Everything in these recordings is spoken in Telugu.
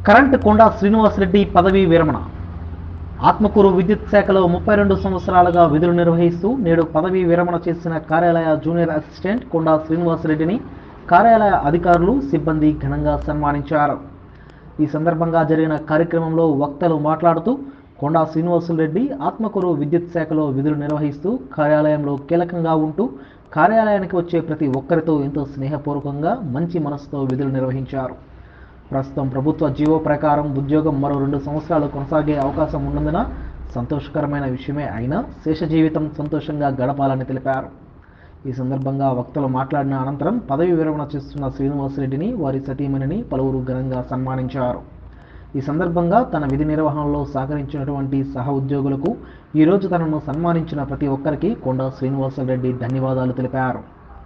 కరెంట్ కొండా శ్రీనివాసరెడ్డి పదవీ విరమణ ఆత్మకూరు విద్యుత్ శాఖలో ముప్పై రెండు సంవత్సరాలుగా విధులు నిర్వహిస్తూ నేడు పదవీ విరమణ చేసిన కార్యాలయ జూనియర్ అసిస్టెంట్ కొండా శ్రీనివాసరెడ్డిని కార్యాలయ అధికారులు సిబ్బంది ఘనంగా సన్మానించారు ఈ సందర్భంగా జరిగిన కార్యక్రమంలో వక్తలు మాట్లాడుతూ కొండా శ్రీనివాసులరెడ్డి ఆత్మకూరు విద్యుత్ శాఖలో విధులు నిర్వహిస్తూ కార్యాలయంలో కీలకంగా ఉంటూ కార్యాలయానికి వచ్చే ప్రతి ఒక్కరితో ఎంతో స్నేహపూర్వకంగా మంచి మనసుతో విధులు నిర్వహించారు ప్రస్తుతం ప్రభుత్వ జీవో ప్రకారం ఉద్యోగం మరో రెండు సంవత్సరాలు కొనసాగే అవకాశం ఉన్నందున సంతోషకరమైన విషయమే అయినా శేష జీవితం సంతోషంగా గడపాలని తెలిపారు ఈ సందర్భంగా వక్తలు మాట్లాడిన అనంతరం పదవి విరమణ చేస్తున్న శ్రీనివాసరెడ్డిని వారి సతీమణిని పలువురు ఘనంగా సన్మానించారు ఈ సందర్భంగా తన విధి నిర్వహణలో సహకరించినటువంటి సహ ఉద్యోగులకు ఈరోజు తనను సన్మానించిన ప్రతి ఒక్కరికి కొండా శ్రీనివాసరెడ్డి ధన్యవాదాలు తెలిపారు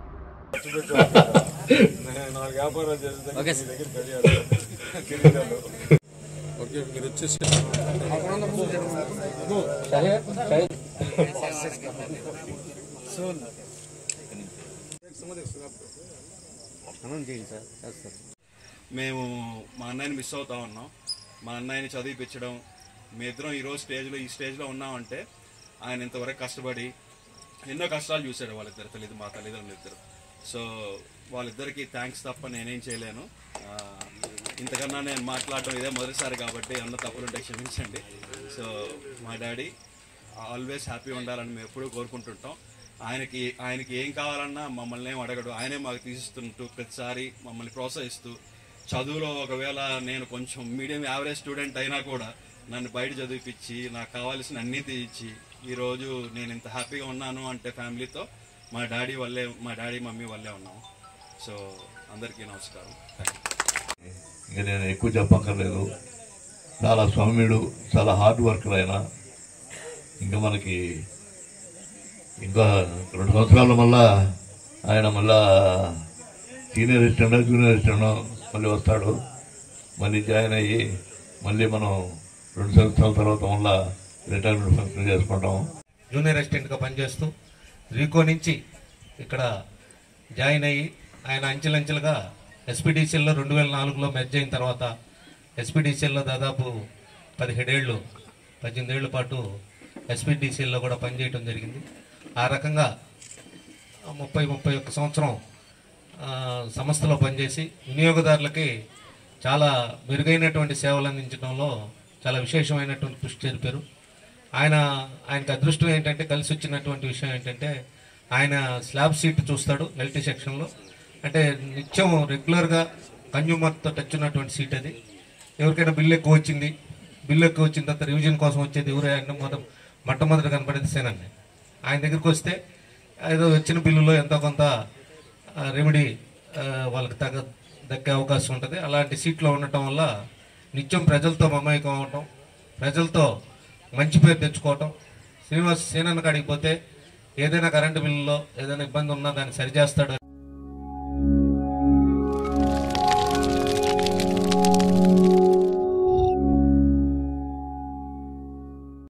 నాలుగు వ్యాపారాలు చేస్తే ఓకే మీ దగ్గర తెలియాలి ఓకే మీరు వచ్చేసి మేము మా అన్నయ్యని మిస్ అవుతా ఉన్నాం మా అన్నయ్యని చదివిపించడం మీ ఇద్దరం ఈరోజు స్టేజ్లో ఈ స్టేజ్లో ఉన్నామంటే ఆయన ఇంతవరకు కష్టపడి ఎన్నో కష్టాలు చూశాడు వాళ్ళిద్దరు తల్లి మా తల్లిదండ్రులు ఇద్దరు సో వాళ్ళిద్దరికి థ్యాంక్స్ తప్ప నేనేం చేయలేను ఆ, ఇంతకన్నా నేను మాట్లాడడం ఇదే మొదటిసారి కాబట్టి అన్న తప్పులుంటే క్షమించండి సో మా డాడీ ఆల్వేస్ హ్యాపీ ఉండాలని మేము ఎప్పుడూ కోరుకుంటుంటాం ఆయనకి ఆయనకి ఏం కావాలన్నా మమ్మల్ని ఏం అడగడు ఆయనే మాకు తీసిస్తుంటూ ప్రతిసారి మమ్మల్ని ప్రోత్సహిస్తూ చదువులో ఒకవేళ నేను కొంచెం మీడియం యావరేజ్ స్టూడెంట్ అయినా కూడా నన్ను బయట చదివిపించి నాకు కావాల్సిన అన్నీ తీయించి ఈరోజు నేను ఇంత హ్యాపీగా ఉన్నాను అంటే ఫ్యామిలీతో మా డాడీ వల్లే మా డాడీ మమ్మీ వల్లే ఉన్నాము సో అందరికీ నమస్కారం థ్యాంక్ యూ ఇంకా నేను ఎక్కువ చెప్పక్కర్లేదు చాలా సౌమ్యుడు చాలా హార్డ్ వర్కర్ ఆయన ఇంకా మనకి ఇంకా రెండు సంవత్సరాల మళ్ళా ఆయన మళ్ళా సీనియర్ అసిస్టెంట్ జూనియర్ అసిస్టెంట్ మళ్ళీ వస్తాడు మళ్ళీ జాయిన్ అయ్యి మళ్ళీ మనం రెండు సంవత్సరాల తర్వాత మళ్ళా రిటైర్మెంట్ ఫంక్షన్ చేసుకుంటాం జూనియర్ అసిస్టెంట్గా పనిచేస్తూ రీకో నుంచి ఇక్కడ జాయిన్ అయ్యి ఆయన అంచెలంచెలుగా ఎస్పీడీసీల్లో రెండు వేల నాలుగులో మెర్జ్ అయిన తర్వాత ఎస్పీడీసీల్లో దాదాపు పదిహేడేళ్ళు పద్దెనిమిదేళ్ల పాటు ఎస్పీడీసీల్లో కూడా పనిచేయడం జరిగింది ఆ రకంగా ముప్పై ముప్పై ఒక్క సంవత్సరం ఆ, సంస్థలో పనిచేసి వినియోగదారులకి చాలా మెరుగైనటువంటి సేవలు అందించడంలో చాలా విశేషమైనటువంటి కృషి జరిపారు ఆయన ఆయనకు అదృష్టం ఏంటంటే కలిసి వచ్చినటువంటి విషయం ఏంటంటే ఆయన స్లాబ్ సీట్ చూస్తాడు ఎల్టీ సెక్షన్లో అంటే నిత్యం రెగ్యులర్గా కన్జ్యూమర్తో టచ్ ఉన్నటువంటి సీట్ అది ఎవరికైనా బిల్లు ఎక్కువ వచ్చింది బిల్లు ఎక్కువ వచ్చిన తర్వాత రివిజన్ కోసం వచ్చేది ఎవరు అంటే మొదట మొట్టమొదటి కనపడేది సేనండి ఆయన దగ్గరికి వస్తే ఏదో వచ్చిన బిల్లులో ఎంతో కొంత ఆ, రెమెడీ ఆ, వాళ్ళకి తగ్గ దక్కే అవకాశం ఉంటుంది అలాంటి సీట్లో ఉండటం వల్ల నిత్యం ప్రజలతో మమేకం అవటం ప్రజలతో మంచి పేరు తెచ్చుకోవటం శ్రీనివాస్ సేనన్న కాడికి పోతే ఏదైనా కరెంటు బిల్లులో ఏదైనా ఇబ్బంది ఉన్నా దాన్ని సరిచేస్తాడు